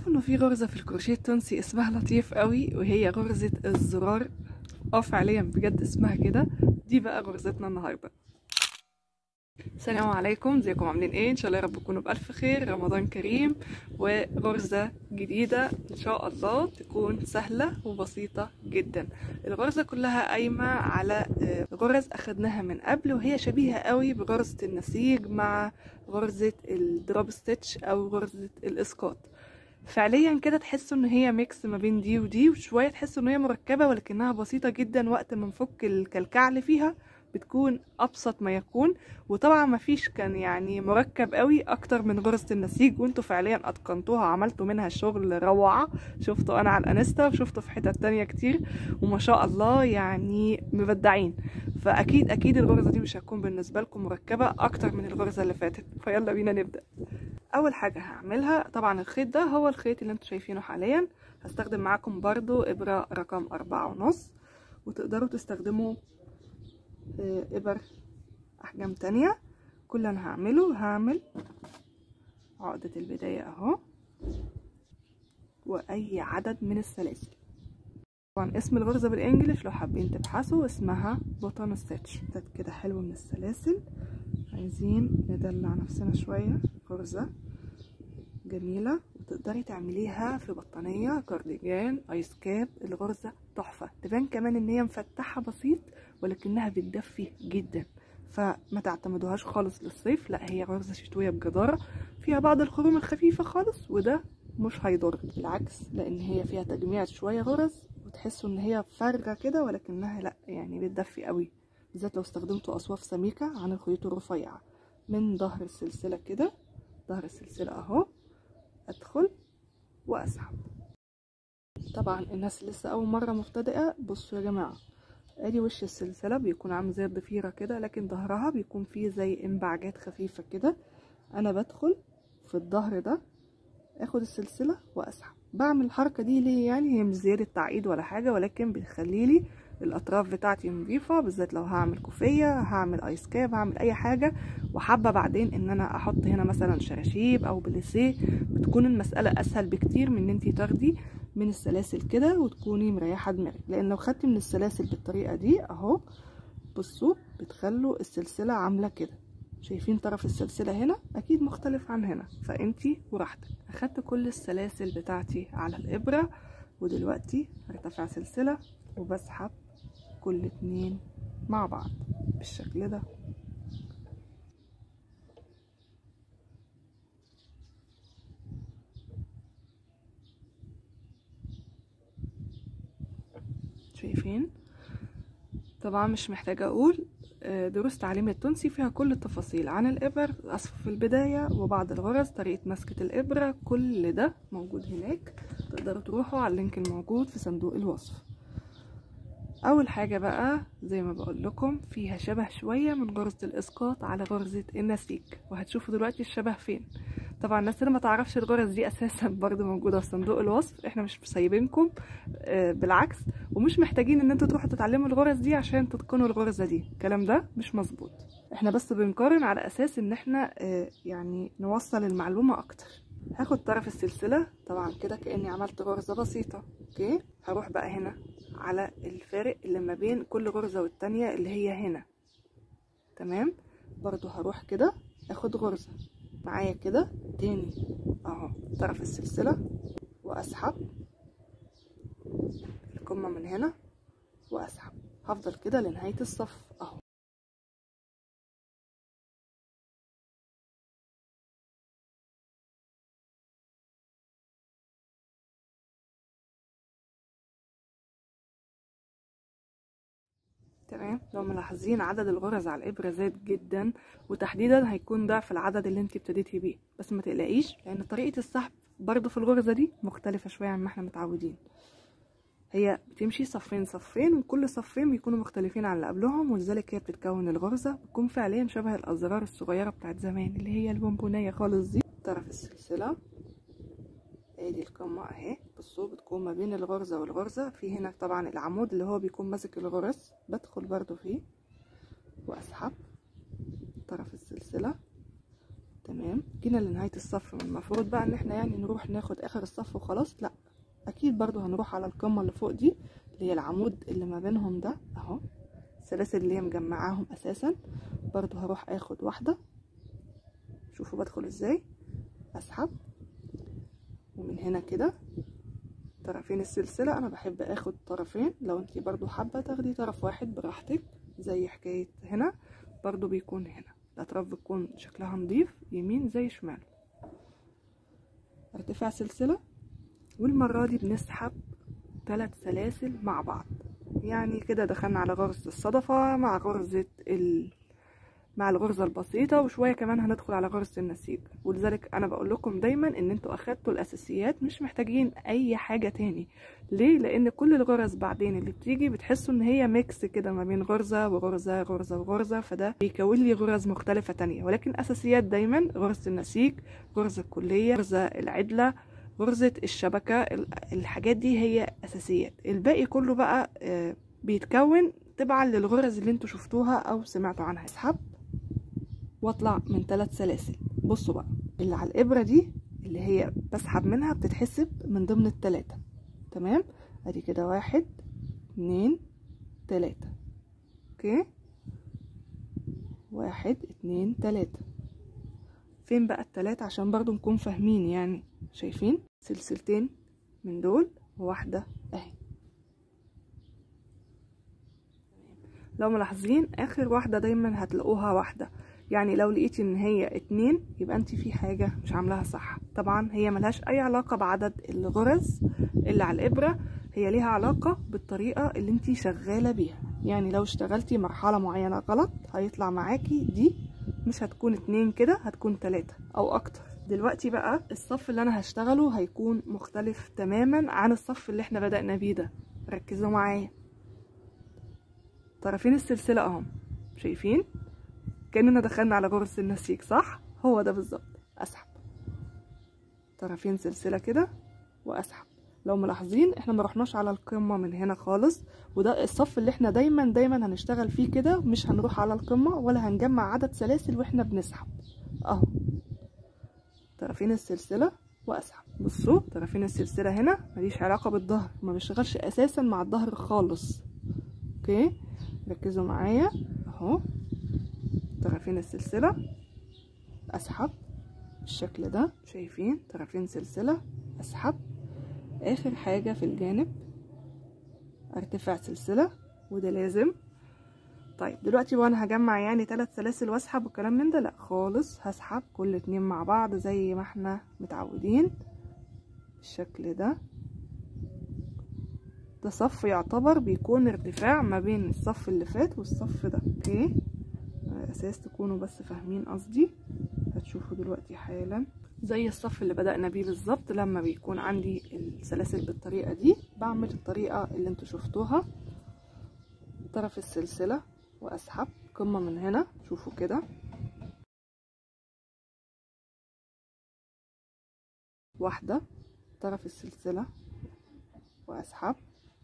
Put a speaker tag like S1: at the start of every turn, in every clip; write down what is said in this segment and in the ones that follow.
S1: تعرفوا انه في غرزة في الكروشيه التونسي اسمها لطيف قوي وهي غرزة الزرار اه فعليا بجد اسمها كده دي بقى غرزتنا النهارده السلام عليكم ازيكم عاملين ايه ان شاء الله يا رب تكونوا بالف خير رمضان كريم وغرزة جديدة ان شاء الله تكون سهلة وبسيطة جدا الغرزة كلها قايمة على غرز اخدناها من قبل وهي شبيهة قوي بغرزة النسيج مع غرزة الدروب ستيتش او غرزة الاسقاط فعليا كده تحسوا ان هي ميكس ما بين دي ودي وشويه تحسوا ان هي مركبه ولكنها بسيطه جدا وقت ما نفك الكلكعه اللي فيها بتكون ابسط ما يكون وطبعا ما فيش كان يعني مركب قوي اكتر من غرزه النسيج وانتوا فعليا اتقنتوها عملتوا منها شغل روعه شفتوا انا على الانستا وشفتوا في حتت تانية كتير وما شاء الله يعني مبدعين فاكيد اكيد الغرزه دي مش هتكون بالنسبه لكم مركبه اكتر من الغرزه اللي فاتت فيلا بينا نبدا اول حاجه هعملها طبعا الخيط ده هو الخيط اللي انتوا شايفينه حاليا هستخدم معاكم برضو ابره رقم أربعة ونص وتقدروا تستخدموا ابر احجام تانية كل اللي انا هعمله هعمل عقدة البداية اهو واي عدد من السلاسل طبعا اسم الغرزة بالانجلش لو حابين تبحثوا اسمها بوتون ستيتش كده حلو من السلاسل عايزين ندلع نفسنا شوية غرزة جميلة وتقدري تعمليها في بطانية كارديجان ايس كاب الغرزة تحفة تبان كمان ان هي مفتحة بسيط ولكنها بتدفي جدا فما تعتمدوهاش خالص للصيف لا هي غرزة شتوية بجدارة فيها بعض الخروم الخفيفة خالص وده مش هيضر بالعكس لان هي فيها تجميع شوية غرز وتحسوا ان هي فارغة كده ولكنها لا يعني بتدفي قوي بالذات لو استخدمتوا اصواف سميكة عن الخيوط الرفيعة من ظهر السلسلة كده ظهر السلسلة اهو ادخل واسحب طبعا الناس لسه اول مره مبتدئه بصوا يا جماعه ادي وش السلسله بيكون عامل زي الضفيره كده لكن ظهرها بيكون فيه زي انبعاجات خفيفه كده انا بدخل في الظهر ده اخد السلسله واسحب بعمل الحركه دي ليه يعني هي مش زياده تعقيد ولا حاجه ولكن بتخلي لي الاطراف بتاعتي نظيفه بالذات لو هعمل كوفيه هعمل ايس كاب هعمل اي حاجه وحابه بعدين ان انا احط هنا مثلا شراشيب او بليسيه بتكون المساله اسهل بكتير من ان انتي تاخدي من السلاسل كده وتكوني مريحه دماغك لان لو خدتي من السلاسل بالطريقه دي اهو بصوا بتخلوا السلسله عامله كده شايفين طرف السلسله هنا اكيد مختلف عن هنا فانتي براحتك اخدت كل السلاسل بتاعتي على الابره ودلوقتي هرتفع سلسله وبسحب كل اتنين مع بعض بالشكل ده شايفين طبعا مش محتاجة اقول دروس تعليم التونسي فيها كل التفاصيل عن الابر اصف البداية وبعض الغرز طريقة مسكة الابرة كل ده موجود هناك تقدروا تروحوا على اللينك الموجود في صندوق الوصف اول حاجة بقى زي ما بقول لكم فيها شبه شوية من غرزة الاسقاط على غرزة النسيج وهتشوفوا دلوقتي الشبه فين طبعا الناس اللي ما تعرفش الغرز دي اساسا برضو موجودة في صندوق الوصف احنا مش سايبينكم آه بالعكس ومش محتاجين ان انتوا تروحوا تتعلموا الغرز دي عشان تتقنوا الغرزة دي الكلام ده مش مظبوط احنا بس بنقارن على اساس ان احنا آه يعني نوصل المعلومة اكتر هاخد طرف السلسلة طبعا كده كأني عملت غرزة بسيطة اوكي هروح بقى هنا على الفارق اللي ما بين كل غرزة والتانية اللي هي هنا تمام برضو هروح كده اخد غرزة معايا كده تاني اهو طرف السلسلة واسحب القمة من هنا واسحب هفضل كده لنهاية الصف اهو تمام لو ملاحظين عدد الغرز على الابره زاد جدا وتحديدا هيكون ضعف العدد اللي انت ابتديتي بيه بس ما تقلقيش لان طريقه السحب برضو في الغرزه دي مختلفه شويه عن ما احنا متعودين هي بتمشي صفين صفين وكل صفين بيكونوا مختلفين عن اللي قبلهم ولذلك هي بتتكون الغرزه بتكون فعليا شبه الازرار الصغيره بتاعت زمان اللي هي البونبونيه خالص دي طرف السلسله ادي القمة اهي بصوا بتكون ما بين الغرزة والغرزة في هنا طبعا العمود اللي هو بيكون ماسك الغرز بدخل برضو فيه واسحب طرف السلسلة تمام جينا لنهاية الصف من المفروض بقى ان احنا يعني نروح ناخد اخر الصف وخلاص لا اكيد برضو هنروح على القمة اللي فوق دي اللي هي العمود اللي ما بينهم ده اهو السلاسل اللي هي مجمعاهم اساسا برضو هروح اخد واحدة شوفوا بدخل ازاي اسحب ومن هنا كده طرفين السلسلة انا بحب اخد طرفين لو انتي برضو حابة تاخدي طرف واحد براحتك زي حكاية هنا برضو بيكون هنا الاطراف بتكون شكلها نظيف يمين زي شمال ارتفاع سلسلة والمرة دي بنسحب ثلاث سلاسل مع بعض يعني كده دخلنا على غرزة الصدفة مع غرزة ال... مع الغرزة البسيطة وشوية كمان هندخل على غرزة النسيج ولذلك انا بقول لكم دايما ان انتوا اخدتوا الاساسيات مش محتاجين اي حاجة تاني ليه لان كل الغرز بعدين اللي بتيجي بتحسوا ان هي ميكس كده ما بين غرزة وغرزة غرزة وغرزة فده بيكون لي غرز مختلفة تانية ولكن اساسيات دايما غرزة النسيج غرزة الكلية غرزة العدلة غرزة الشبكة الحاجات دي هي اساسيات الباقي كله بقى بيتكون تبعا للغرز اللي انتوا شفتوها او سمعتوا عنها اسحب واطلع من ثلاث سلاسل بصوا بقى اللي على الابره دي اللي هي بسحب منها بتتحسب من ضمن التلاتة تمام ادي كده واحد اتنين تلاتة اوكي واحد اتنين تلاتة فين بقى التلاتة عشان برضو نكون فاهمين يعني شايفين سلسلتين من دول وواحدة اهي لو ملاحظين اخر واحدة دايما هتلاقوها واحدة يعني لو لقيتي ان هي اتنين يبقى انت في حاجة مش عاملاها صح طبعا هي ملهاش اي علاقة بعدد الغرز اللي على الابرة هي ليها علاقة بالطريقة اللي انت شغالة بيها يعني لو اشتغلتي مرحلة معينة غلط هيطلع معاكي دي مش هتكون اتنين كده هتكون تلاتة او اكتر دلوقتي بقى الصف اللي انا هشتغله هيكون مختلف تماما عن الصف اللي احنا بدأنا بيه ده ركزوا معايا طرفين السلسلة اهم شايفين كأننا دخلنا على غرزة النسيج صح هو ده بالظبط اسحب طرفين سلسلة كده واسحب لو ملاحظين احنا ما رحناش على القمة من هنا خالص وده الصف اللي احنا دايما دايما هنشتغل فيه كده مش هنروح على القمة ولا هنجمع عدد سلاسل واحنا بنسحب اهو طرفين السلسلة واسحب بصوا طرفين السلسلة هنا ماليش علاقة بالظهر ما بيشتغلش اساسا مع الظهر خالص اوكي ركزوا معايا اهو طرفين السلسلة اسحب بالشكل ده شايفين طرفين سلسلة اسحب اخر حاجة في الجانب ارتفاع سلسلة وده لازم طيب دلوقتي وانا هجمع يعني ثلاث سلاسل واسحب والكلام من ده لا خالص هسحب كل اتنين مع بعض زي ما احنا متعودين بالشكل ده ده صف يعتبر بيكون ارتفاع ما بين الصف اللي فات والصف ده اوكي على اساس تكونوا بس فاهمين قصدي هتشوفوا دلوقتي حالا زي الصف اللي بدأنا بيه بالظبط لما بيكون عندي السلاسل بالطريقة دي بعمل الطريقة اللي انتوا شفتوها طرف السلسلة واسحب قمة من هنا شوفوا كده واحدة طرف السلسلة واسحب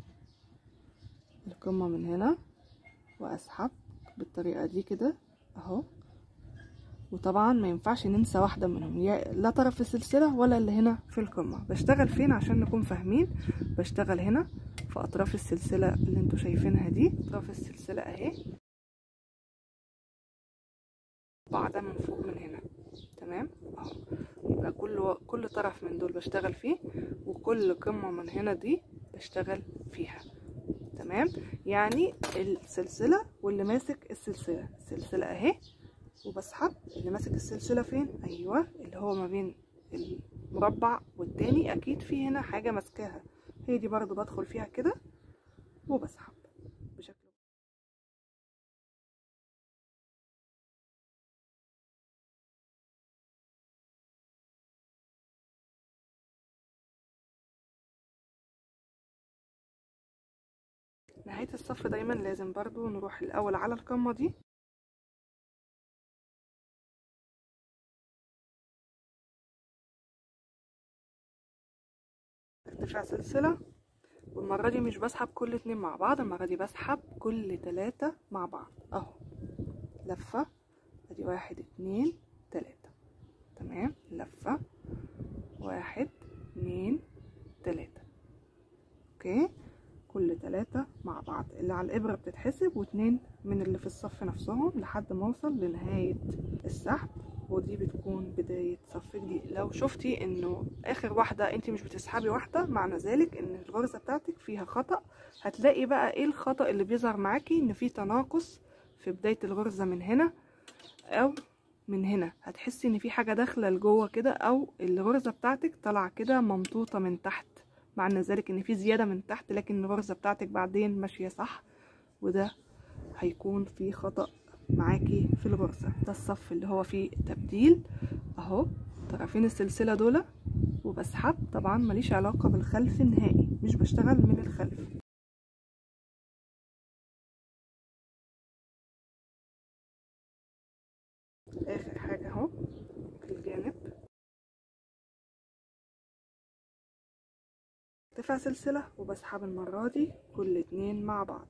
S1: القمة من هنا واسحب بالطريقة دي كده اهو وطبعا ما ينفعش ننسى واحدة منهم يا لا طرف السلسلة ولا اللي هنا في القمة بشتغل فين عشان نكون فاهمين بشتغل هنا في اطراف السلسلة اللي انتوا شايفينها دي اطراف السلسلة اهي بعدها من فوق من هنا تمام اهو يبقى كل كل طرف من دول بشتغل فيه وكل قمة من هنا دي بشتغل فيها تمام يعني السلسلة واللي ماسك السلسلة السلسلة اهي وبسحب اللي ماسك السلسلة فين ايوه اللي هو ما بين المربع والتاني اكيد في هنا حاجة ماسكاها هي دي برضو بدخل فيها كده وبسحب بشكل نهاية الصف دايما لازم برضو نروح الاول على القمة دي ارتفاع سلسلة والمرة دي مش بسحب كل اتنين مع بعض المرة دي بسحب كل تلاتة مع بعض اهو لفة ادي واحد اتنين تلاتة تمام لفة واحد اتنين تلاتة اوكي كل تلاتة مع بعض اللي على الإبرة بتتحسب واتنين من اللي في الصف نفسهم لحد ما اوصل لنهاية السحب ودي بتكون بداية صف جديد لو شفتي انه اخر واحدة انت مش بتسحبي واحدة معنى ذلك ان الغرزة بتاعتك فيها خطأ هتلاقي بقى ايه الخطأ اللي بيظهر معاكي ان في تناقص في بداية الغرزة من هنا او من هنا هتحسي ان في حاجة داخلة لجوه كده او الغرزة بتاعتك طالعة كده ممطوطة من تحت معنى ذلك ان في زيادة من تحت لكن الغرزة بتاعتك بعدين ماشية صح وده هيكون في خطأ معاكي في الغرزة ده الصف اللي هو فيه تبديل اهو طرفين السلسلة دول وبسحب طبعا ماليش علاقة بالخلف نهائي مش بشتغل من الخلف اخر حاجة اهو في الجانب ارتفع سلسلة وبسحب المرة دي كل اتنين مع بعض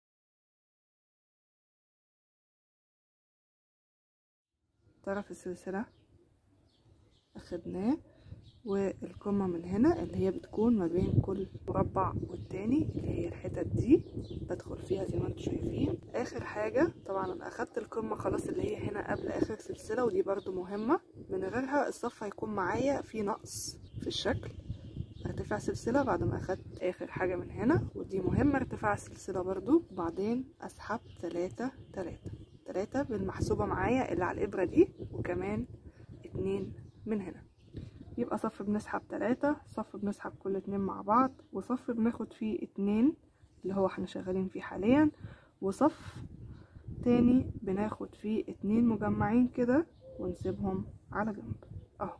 S1: طرف السلسلة اخدناه والقمة من هنا اللي هي بتكون ما بين كل مربع والتاني اللي هي الحتت دي بدخل فيها زي ما انتم شايفين اخر حاجة طبعا انا اخدت القمة خلاص اللي هي هنا قبل اخر سلسلة ودي برضو مهمة من غيرها الصف هيكون معايا في نقص في الشكل ارتفاع سلسلة بعد ما اخدت اخر حاجة من هنا ودي مهمة ارتفاع السلسلة برضو وبعدين اسحب تلاتة تلاتة تلاتة بالمحسوبة معايا اللي على الابرة دي وكمان اتنين من هنا يبقى صف بنسحب تلاتة صف بنسحب كل اتنين مع بعض وصف بناخد فيه اتنين اللي هو احنا شغالين فيه حاليا وصف تاني بناخد فيه اتنين مجمعين كده ونسيبهم على جنب اهو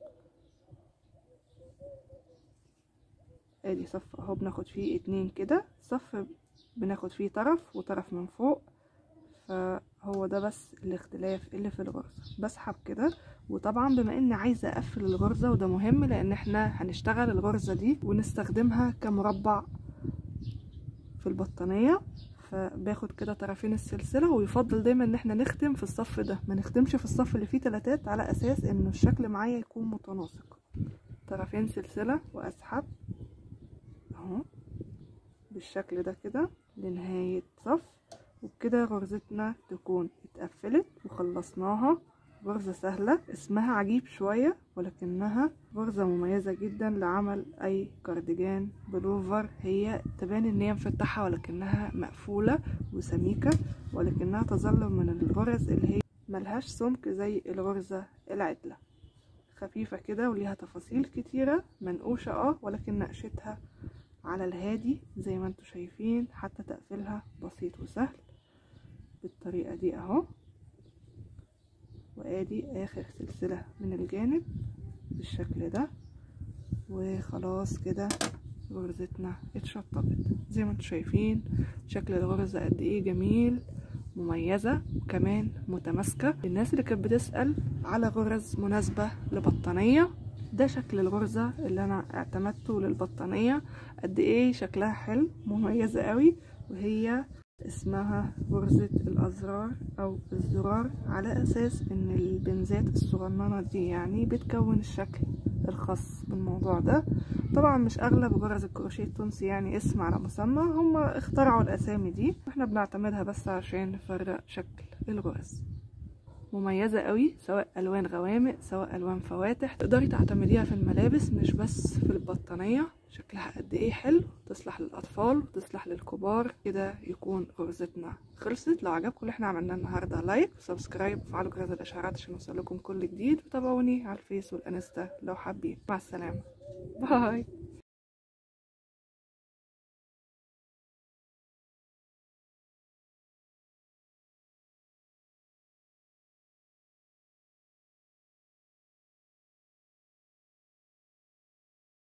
S1: ادي صف اهو بناخد فيه اتنين كده صف بناخد فيه طرف وطرف من فوق فهو ده بس الاختلاف اللي في الغرزة بسحب كده وطبعا بما اني عايزة اقفل الغرزة وده مهم لان احنا هنشتغل الغرزة دي ونستخدمها كمربع في البطانية فباخد كده طرفين السلسلة ويفضل دايما ان احنا نختم في الصف ده ما نختمش في الصف اللي فيه تلاتات على اساس انه الشكل معايا يكون متناسق طرفين سلسلة واسحب اهو بالشكل ده كده لنهاية صف وبكده غرزتنا تكون اتقفلت وخلصناها غرزة سهلة اسمها عجيب شوية ولكنها غرزة مميزة جدا لعمل اي كارديجان بلوفر هي تبان ان هي مفتحة ولكنها مقفولة وسميكة ولكنها تظل من الغرز اللي هي ملهاش سمك زي الغرزة العدلة خفيفة كده وليها تفاصيل كتيرة منقوشة اه ولكن نقشتها على الهادي زي ما انتوا شايفين حتى تقفيلها بسيط وسهل بالطريقة دي اهو وادي اخر سلسلة من الجانب بالشكل ده وخلاص كده غرزتنا اتشطبت زي ما انتوا شايفين شكل الغرزة قد ايه جميل مميزة وكمان متماسكة الناس اللي كانت بتسأل على غرز مناسبة لبطانية ده شكل الغرزة اللي انا اعتمدته للبطانية قد ايه شكلها حلو مميزة قوي وهي اسمها غرزة الأزرار أو الزرار على أساس إن البنزات الصغننة دي يعني بتكون الشكل الخاص بالموضوع ده طبعا مش أغلب غرز الكروشيه التونسي يعني اسم على مسمى هم اخترعوا الأسامي دي واحنا بنعتمدها بس عشان نفرق شكل الغرز مميزة قوي سواء ألوان غوامق سواء ألوان فواتح تقدري تعتمديها في الملابس مش بس في البطانية شكلها قد ايه حلو تصلح للأطفال وتصلح للكبار كده يكون غرزتنا خلصت لو عجبكم اللي احنا عملناه النهاردة لايك وسبسكرايب وفعلوا جرس الإشعارات عشان يوصلكم كل جديد وتابعوني على الفيس والانستا لو حابين مع السلامة باي